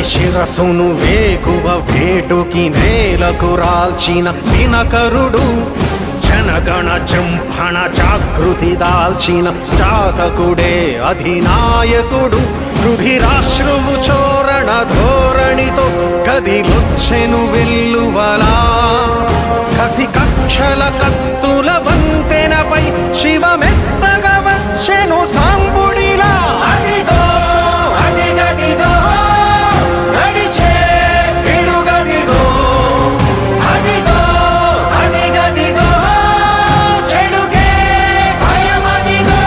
శిరసును వేకువ వేటుకి నేలకు రాల్చిన దినకరుడు జనగణ జంభణ జాగృతి దాల్చిన చాతకుడే అధినాయకుడు రుధిరాశ్రువు చోరణ ధోరణితో కదిలొచ్చెను వెల్లువలా కసి కక్షల కత్తుల వంతెనపై శివమెత్తగా వచ్చెను సాంబుడిలా అదిగో అదిగదిగో నడిచే పిడుగదిగో అదిగో అదిగదిగో చెడుకే భయమదిగో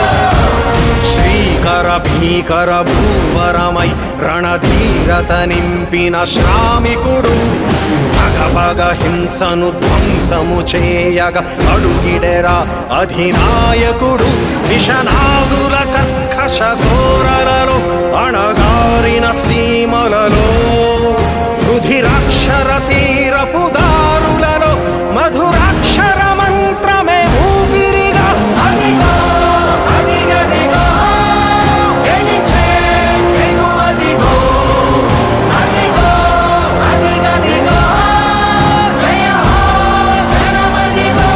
శ్రీకర భీకర భూవరమై రణధీరత నింపిన శ్రామికుడు పగ పగ హింసను ధ్వంసము చేయగ అడుగిడెరా అధినాయకుడు విషనాగుల కర్కశ ఘోరలలో అణగారిన సీమలలో రుధిరాక్షర తీరపు దారులలో మధురాక్షర మంత్రమే ఊపిరిగా అదిగో అదిగదిగో గెలిచే ఎగువదిగో అదిగో అదిగదిగో జయ హో జనమదిగో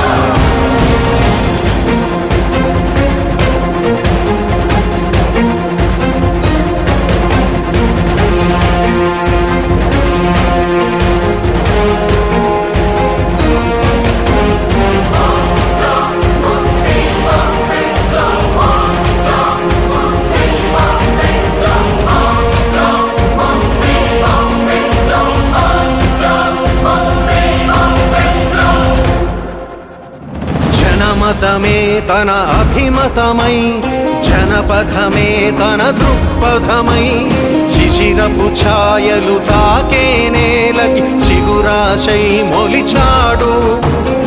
జనమతమే తన అభిమతమై జనపథమే తన దృక్పథమై శిశిరపు ఛాయలు తాకే నేలకి చిగురాశై మొలిచాడు